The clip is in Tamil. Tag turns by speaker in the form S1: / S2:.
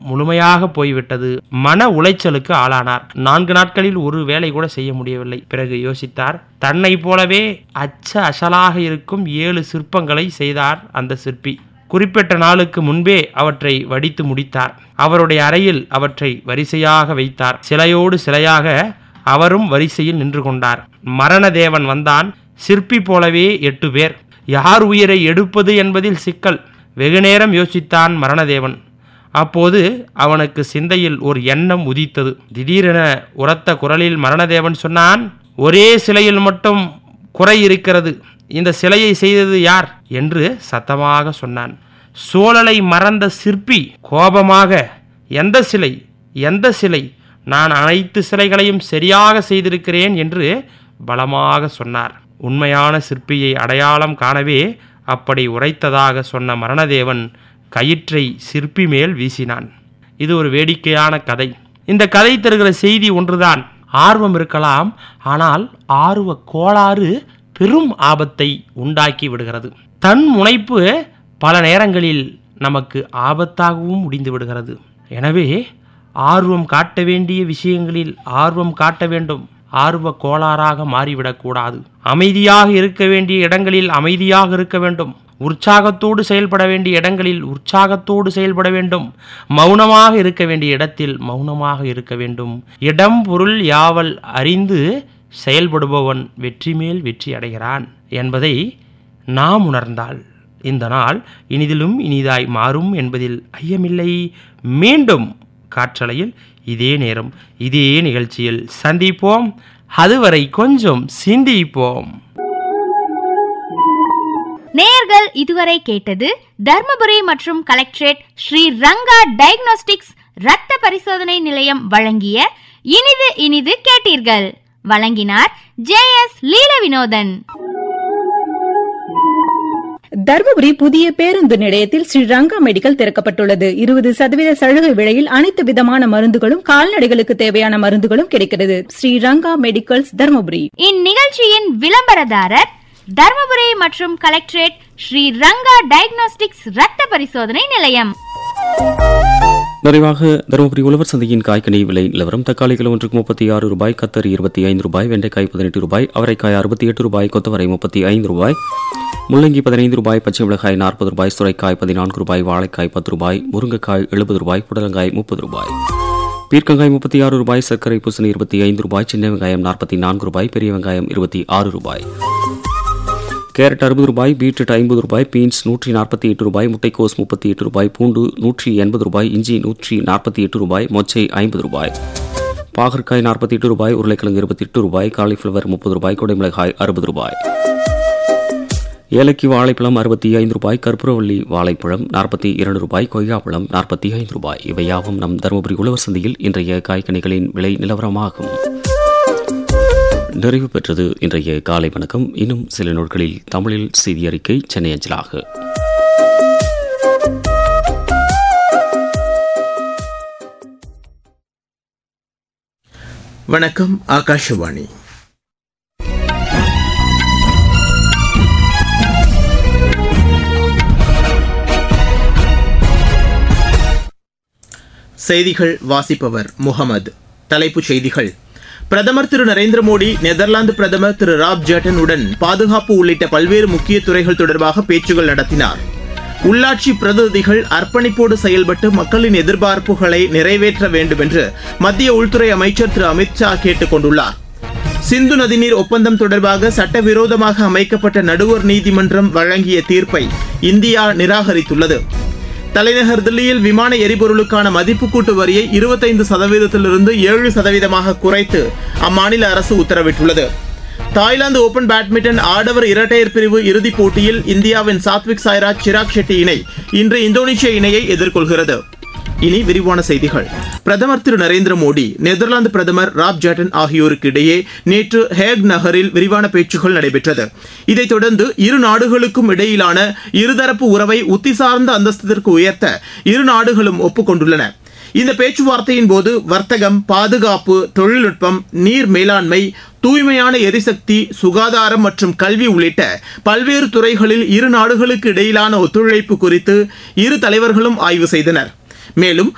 S1: முழுமையாக போய்விட்டது மன உளைச்சலுக்கு ஆளானார் நான்கு நாட்களில் ஒரு வேலை கூட செய்ய முடியவில்லை பிறகு யோசித்தார் தன்னை போலவே அச்ச அசலாக இருக்கும் ஏழு சிற்பங்களை செய்தார் அந்த சிற்பி குறிப்பிட்ட நாளுக்கு முன்பே அவற்றை வடித்து முடித்தார் அவருடைய அறையில் அவற்றை வரிசையாக வைத்தார் சிலையோடு சிலையாக அவரும் வரிசையில் நின்று கொண்டார் மரணதேவன் வந்தான் சிற்பி போலவே எட்டு பேர் யார் உயிரை எடுப்பது என்பதில் சிக்கல் வெகுநேரம் யோசித்தான் மரணதேவன் அப்போது அவனுக்கு சிந்தையில் ஒரு எண்ணம் உதித்தது திடீரென உரத்த குரலில் மரணதேவன் சொன்னான் ஒரே சிலையில் மட்டும் குறை இருக்கிறது இந்த சிலையை செய்தது யார் என்று சத்தமாக சொன்னான் சோழலை மறந்த சிற்பி கோபமாக எந்த சிலை எந்த சிலை நான் அனைத்து சிலைகளையும் சரியாக செய்திருக்கிறேன் என்று பலமாக சொன்னார் உண்மையான சிற்பியை அடையாளம் காணவே அப்படி உரைத்ததாக சொன்ன மரணதேவன் கயிற்றை சிற்பி மேல் வீசினான் இது ஒரு வேடிக்கையான கதை இந்த கதை தருகிற செய்தி ஒன்றுதான் ஆர்வம் இருக்கலாம் ஆனால் ஆர்வ கோளாறு பெரும் ஆபத்தை உண்டாக்கி விடுகிறது தன் முனைப்பு பல நேரங்களில் நமக்கு ஆபத்தாகவும் முடிந்து விடுகிறது எனவே ஆர்வம் காட்ட வேண்டிய விஷயங்களில் ஆர்வம் காட்ட வேண்டும் ஆர்வ கோளாறாக மாறிவிடக்கூடாது அமைதியாக இருக்க வேண்டிய இடங்களில் அமைதியாக இருக்க வேண்டும் உற்சாகத்தோடு செயல்பட வேண்டிய இடங்களில் உற்சாகத்தோடு செயல்பட வேண்டும் மௌனமாக இருக்க வேண்டிய இடத்தில் மௌனமாக இருக்க வேண்டும் இடம் பொருள் யாவல் அறிந்து செயல்படுபவன் வெற்றி மேல் வெற்றி அடைகிறான் என்பதை நாம் உணர்ந்தால் இந்த நாள் இனிதிலும் இனிதாய் மாறும் என்பதில் ஐயமில்லை மீண்டும் காற்றலையில் இதே நேரம் இதே நிகழ்ச்சியில் சந்திப்போம் அதுவரை கொஞ்சம் சிந்திப்போம்
S2: நேயர்கள் இதுவரை கேட்டது தர்மபுரி மற்றும் கலெக்டரேட் ஸ்ரீ ரங்கா டயக்னோஸ்டிக்ஸ் இரத்த பரிசோதனை நிலையம் வழங்கிய இனிது இனிது கேட்டீர்கள் வழங்கினார் ஜே எஸ் லீல வினோதன்
S3: தர்மபுரி புதிய பேருந்து நிலையத்தில் ஸ்ரீ ரங்கா மெடிக்கல் திறக்கப்பட்டுள்ளது இருபது சதவீத சலுகை விலையில் அனைத்து விதமான மருந்துகளும் கால்நடைகளுக்கு தேவையான மருந்துகளும் கிடைக்கிறது ஸ்ரீ ரங்கா மெடிக்கல்ஸ் தர்மபுரி
S2: இந்நிகழ்ச்சியின் விளம்பரதாரர் தர்மபுரி மற்றும் கலெக்டரேட் ஸ்ரீ ரங்கா டயக்னோஸ்டிக்ஸ் இரத்த பரிசோதனை நிலையம்
S4: நிறைவாக தருமபுரி உழவர் சந்தையின் காய்கனி விலை நிலவரம் தக்காளி கிலோ ஒன்றுக்கு முப்பத்தி ஆறு ரூபாய் கத்தரி இருபத்தி ஐந்து ரூபாய் வெண்டைக்காய் பதினெட்டு ரூபாய் அவரைக்காய் அறுபத்தி எட்டு ரூபாய் கொத்தவரை முப்பத்தி ஐந்து ரூபாய் முள்ளங்கி பதினைந்து ரூபாய் பச்சை மிளகாய் நாற்பது ரூபாய் சுரைக்காய் பதினான்கு ரூபாய் வாழைக்காய் பத்து ரூபாய் முருங்கைக்காய் எழுபது ரூபாய் புடலங்காய் முப்பது ரூபாய் பீர்க்கங்காய் முப்பத்தி ஆறு ரூபாய் சர்க்கரை பூசணி இருபத்தி ஐந்து ரூபாய் சின்ன வெங்காயம் நாற்பத்தி நான்கு ரூபாய் பெரிய வெங்காயம் இருபத்தி ஆறு ரூபாய் கேரட் அறுபது ரூபாய் பீட்ரூட் ஐம்பது ரூபாய் பீன்ஸ் நூற்றி நாற்பத்தி எட்டு ரூபாய் முட்டைக்கோஸ் முப்பத்தி எட்டு ரூபாய் பூண்டு நூற்றி எண்பது ரூபாய் இஞ்சி நூற்றி நாற்பத்தி எட்டு ரூபாய் மொச்சை ஐம்பது ரூபாய் பாகற்காய் நாற்பத்தி எட்டு ரூபாய் உருளைக்கிழங்கு இருபத்தி எட்டு ரூபாய் காலிஃப்ளவர் முப்பது ரூபாய் குடைமிளகாய் அறுபது ரூபாய் ஏலக்கி வாழைப்பழம் அறுபத்தி ஐந்து ரூபாய் கற்பூரவள்ளி வாழைப்பழம் நாற்பத்தி இரண்டு ரூபாய் கொய்யாப்பழம் நாற்பத்தி ஐந்து ரூபாய் இவையாவும் நம் தருமபுரி உழவர் சந்தையில் இன்றைய காய்கனிகளின் விலை நிலவரமாகும் நிறைவு பெற்றது இன்றைய காலை வணக்கம் இன்னும் சில நாட்களில் தமிழில் செய்தி அறிக்கை சென்னை அஞ்சலாக
S5: வணக்கம் ஆகாஷவாணி செய்திகள் வாசிப்பவர் முகமது தலைப்புச் செய்திகள் பிரதமர் திரு நரேந்திர மோடி நெதர்லாந்து பிரதமர் திரு ராப் ஜேட்டனுடன் பாதுகாப்பு உள்ளிட்ட பல்வேறு முக்கிய துறைகள் தொடர்பாக பேச்சுகள் நடத்தினார் உள்ளாட்சி பிரதிநிதிகள் அர்ப்பணிப்போடு செயல்பட்டு மக்களின் எதிர்பார்ப்புகளை நிறைவேற்ற வேண்டும் என்று மத்திய உள்துறை அமைச்சர் திரு அமித்ஷா கேட்டுக் கொண்டுள்ளார் சிந்து நதிநீர் ஒப்பந்தம் தொடர்பாக சட்டவிரோதமாக அமைக்கப்பட்ட நடுவர் நீதிமன்றம் வழங்கிய தீர்ப்பை இந்தியா நிராகரித்துள்ளது தலைநகர் தில்லியில் விமான எரிபொருளுக்கான மதிப்பு கூட்டு வரியை இருபத்தைந்து சதவீதத்திலிருந்து ஏழு சதவீதமாக குறைத்து அம்மாநில அரசு உத்தரவிட்டுள்ளது தாய்லாந்து ஓபன் பேட்மிண்டன் ஆடவர் இரட்டையர் பிரிவு இறுதிப் போட்டியில் இந்தியாவின் சாத்விக் சாய்ராஜ் சிராக் ஷெட்டி இணை இன்று இந்தோனேஷிய இணையை எதிர்கொள்கிறது இனி விரிவான செய்திகள் பிரதமர் திரு நரேந்திர மோடி நெதர்லாந்து பிரதமர் ராப் ஜாட்டன் ஆகியோருக்கு இடையே நேற்று ஹேக் நகரில் விரிவான பேச்சுகள் நடைபெற்றது இதைத் தொடர்ந்து இரு நாடுகளுக்கும் இடையிலான இருதரப்பு உறவை உத்திசார்ந்த அந்தஸ்திற்கு உயர்த்த இரு நாடுகளும் ஒப்புக்கொண்டுள்ளன இந்த பேச்சுவார்த்தையின் போது வர்த்தகம் பாதுகாப்பு தொழில்நுட்பம் நீர் மேலாண்மை தூய்மையான எரிசக்தி சுகாதாரம் மற்றும் கல்வி உள்ளிட்ட பல்வேறு துறைகளில் இரு நாடுகளுக்கு இடையிலான ஒத்துழைப்பு குறித்து இரு தலைவர்களும் ஆய்வு செய்தனர் மேலும்